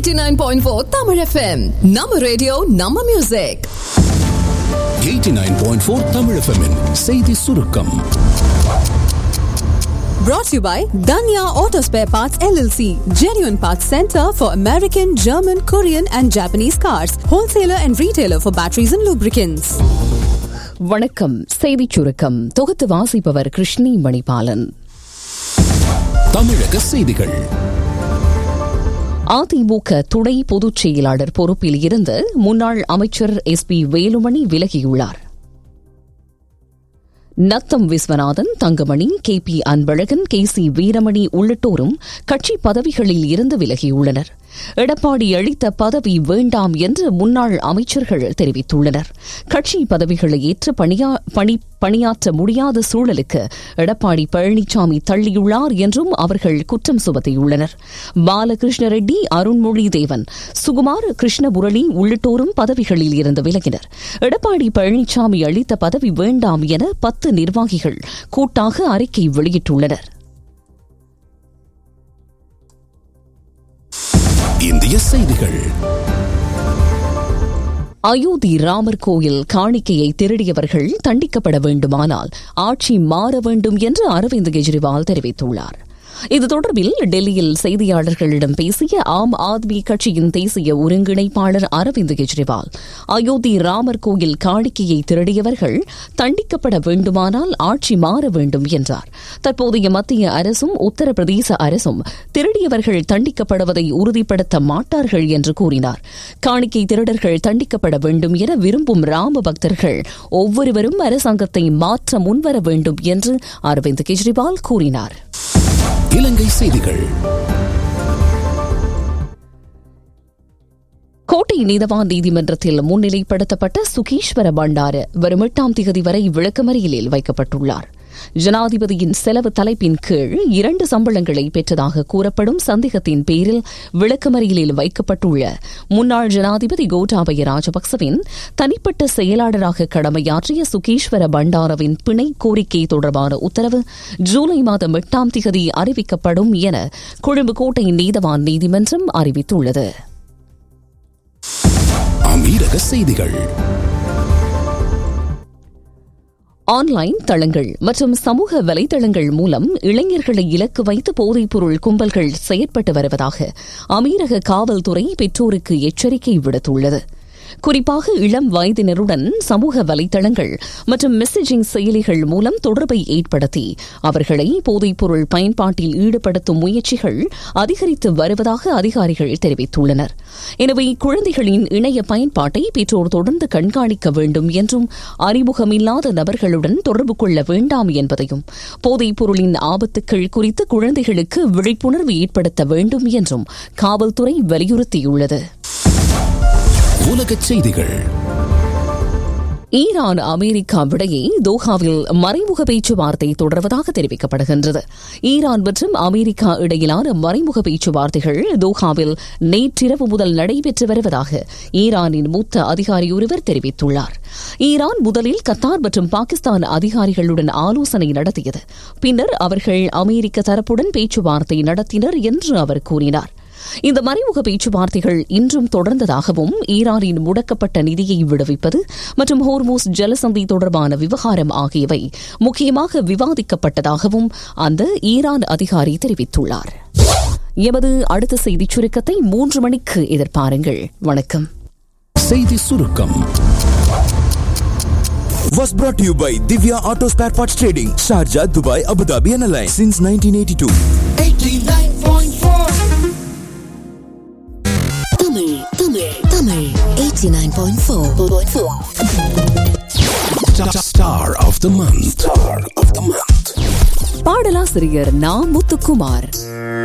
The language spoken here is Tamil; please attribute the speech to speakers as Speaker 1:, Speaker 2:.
Speaker 1: 89.4 Tamil FM. நம்ம ரேடியோ நம்ம மியூசிக்
Speaker 2: 89.4 தமிழ் எஃப்எம்மின் செய்தி சுருக்கம்
Speaker 1: brought to you by Danya Auto Spare Parts LLC, genuine parts center for American, German, Korean and Japanese cars, wholesaler and retailer for batteries and lubricants.
Speaker 3: வணக்கம் செய்திச் சுருக்கம் தொகுத்து வாசிப்பவர் கிருஷ்ணி மணிபாலன்
Speaker 2: தமிழக செய்திகள்
Speaker 3: அதிமுக துணை பொதுச் செயலாளர் பொறுப்பில் இருந்து முன்னாள் அமைச்சர் எஸ் பி வேலுமணி விலகியுள்ளார் Natham Viswanathan Thangamani K P Anbazhagan K C Veeramani உள்ளிட்டோரும் கட்சி பதவிகளில் இருந்து விலகியுள்ளனர் எடப்பாடி அளித்த பதவி வேண்டாம் என்று முன்னாள் அமைச்சர்கள் தெரிவித்துள்ளனர் கட்சி பதவிகளை ஏற்று பணியா பணி பணியாற்ற முடியாத சூழலுக்கு எடப்பாடி பழனிசாமி தள்ளியுள்ளார் என்றும் அவர்கள் குற்றம் சுமத்தியுள்ளனர் பாலகிருஷ்ண ரெட்டி அருண்மொழி தேவன் சுகுமார் கிருஷ்ணமுரளி உள்ளிட்டோரும் பதவிகளில் இருந்து விலகினர் எடப்பாடி பழனிசாமி அளித்த பதவி வேண்டாம் என பத்து நிர்வாகிகள் கூட்டாக அறிக்கை வெளியிட்டுள்ளனர்
Speaker 2: இந்திய செய்திகள்
Speaker 3: அயோத்தி ராமர் கோயில் காணிக்கையை திருடியவர்கள் தண்டிக்கப்பட வேண்டுமானால் ஆட்சி மாற வேண்டும் என்று அரவிந்த் கெஜ்ரிவால் தெரிவித்துள்ளார் இது தொடர்பில் டெல்லியில் செய்தியாளர்களிடம் பேசிய ஆம் ஆத்மி கட்சியின் தேசிய ஒருங்கிணைப்பாளர் அரவிந்த் கெஜ்ரிவால் அயோத்தி ராமர் கோயில் காணிக்கையை திருடியவர்கள் தண்டிக்கப்பட வேண்டுமானால் ஆட்சி மாற வேண்டும் என்றார் தற்போதைய மத்திய அரசும் உத்தரப்பிரதேச அரசும் திருடியவர்கள் தண்டிக்கப்படுவதை உறுதிப்படுத்த மாட்டார்கள் என்று கூறினார் காணிக்கை திருடர்கள் தண்டிக்கப்பட வேண்டும் என விரும்பும் ராம பக்தர்கள் ஒவ்வொருவரும் அரசாங்கத்தை மாற்ற முன்வர வேண்டும் என்று அரவிந்த் கெஜ்ரிவால் கூறினார்
Speaker 2: இலங்கை செய்திகள்
Speaker 3: கோட்டை நீதவான் நீதிமன்றத்தில் முன்னிலைப்படுத்தப்பட்ட சுகீஸ்வர பண்டார வரும் எட்டாம் தேதி வரை விளக்கமறியலில் வைக்கப்பட்டுள்ளார் ஜனாதிபதியின் செலவு தலைப்பின் கீழ் இரண்டு சம்பளங்களை பெற்றதாக கூறப்படும் சந்தேகத்தின் பேரில் விளக்கமறியலில் வைக்கப்பட்டுள்ள முன்னாள் ஜனாதிபதி கோட்டாபய ராஜபக்சவின் தனிப்பட்ட செயலாளராக கடமையாற்றிய சுகீஸ்வர பண்டாரவின் பிணை கோரிக்கை தொடர்பான உத்தரவு ஜூலை மாதம் எட்டாம் தேதி அறிவிக்கப்படும் என கொழும்பு கோட்டை நீதவான் நீதிமன்றம் அறிவித்துள்ளது
Speaker 2: அமீரக செய்திகள்
Speaker 3: ஆன்லைன் தளங்கள் மற்றும் சமூக வலைதளங்கள் மூலம் இளைஞர்களை இலக்கு வைத்து போதைப்பொருள் கும்பல்கள் செயற்பட்டு வருவதாக அமீரக காவல்துறை பெற்றோருக்கு எச்சரிக்கை விடுத்துள்ளது குறிப்பாக இளம் வயதினருடன் சமூக வலைதளங்கள் மற்றும் மெசேஜிங் செயலிகள் மூலம் தொடர்பை ஏற்படுத்தி அவர்களை போதைப்பொருள் பயன்பாட்டில் ஈடுபடுத்தும் முயற்சிகள் அதிகரித்து வருவதாக அதிகாரிகள் தெரிவித்துள்ளனர் எனவே குழந்தைகளின் இணைய பயன்பாட்டை பெற்றோர் தொடர்ந்து கண்காணிக்க வேண்டும் என்றும் அறிமுகமில்லாத நபர்களுடன் தொடர்பு கொள்ள வேண்டாம் என்பதையும் போதைப் பொருளின் ஆபத்துக்கள் குறித்து குழந்தைகளுக்கு விழிப்புணர்வு ஏற்படுத்த வேண்டும் என்றும் காவல்துறை வலியுறுத்தியுள்ளது
Speaker 2: உலகச் செய்திகள்
Speaker 3: ஈரான் அமெரிக்கா விடையே தோஹாவில் மறைமுக பேச்சுவார்த்தை தொடர்வதாக தெரிவிக்கப்படுகின்றது ஈரான் மற்றும் அமெரிக்கா இடையிலான மறைமுக பேச்சுவார்த்தைகள் தோஹாவில் நேற்றிரவு முதல் நடைபெற்று வருவதாக ஈரானின் மூத்த அதிகாரி ஒருவர் தெரிவித்துள்ளார் ஈரான் முதலில் கத்தார் மற்றும் பாகிஸ்தான் அதிகாரிகளுடன் ஆலோசனை நடத்தியது பின்னர் அவர்கள் அமெரிக்க தரப்புடன் பேச்சுவார்த்தை நடத்தினர் என்று அவர் கூறினார் இந்த மறைமுக பேச்சுவார்த்தைகள் இன்றும் தொடர்ந்ததாகவும் ஈரானின் முடக்கப்பட்ட நிதியை விடுவிப்பது மற்றும் ஹோர்மோஸ் ஜலசந்தி தொடர்பான விவகாரம் ஆகியவை முக்கியமாக விவாதிக்கப்பட்டதாகவும் அந்த ஈரான் அதிகாரி தெரிவித்துள்ளார் எமது அடுத்த செய்திச் சுருக்கத்தை மூன்று மணிக்கு எதிர்பாருங்கள் வணக்கம்
Speaker 2: செய்தி சுருக்கம்
Speaker 4: was brought to you by Divya Auto Spare Parts Trading, Sharjah, Dubai, Abu Dhabi and Alliance since 1982.
Speaker 5: Tamil Tamil Tamil 89.4
Speaker 2: Star of the month. Star of the month.
Speaker 3: பாடலாசிரியர் நா முத்துக்குமார்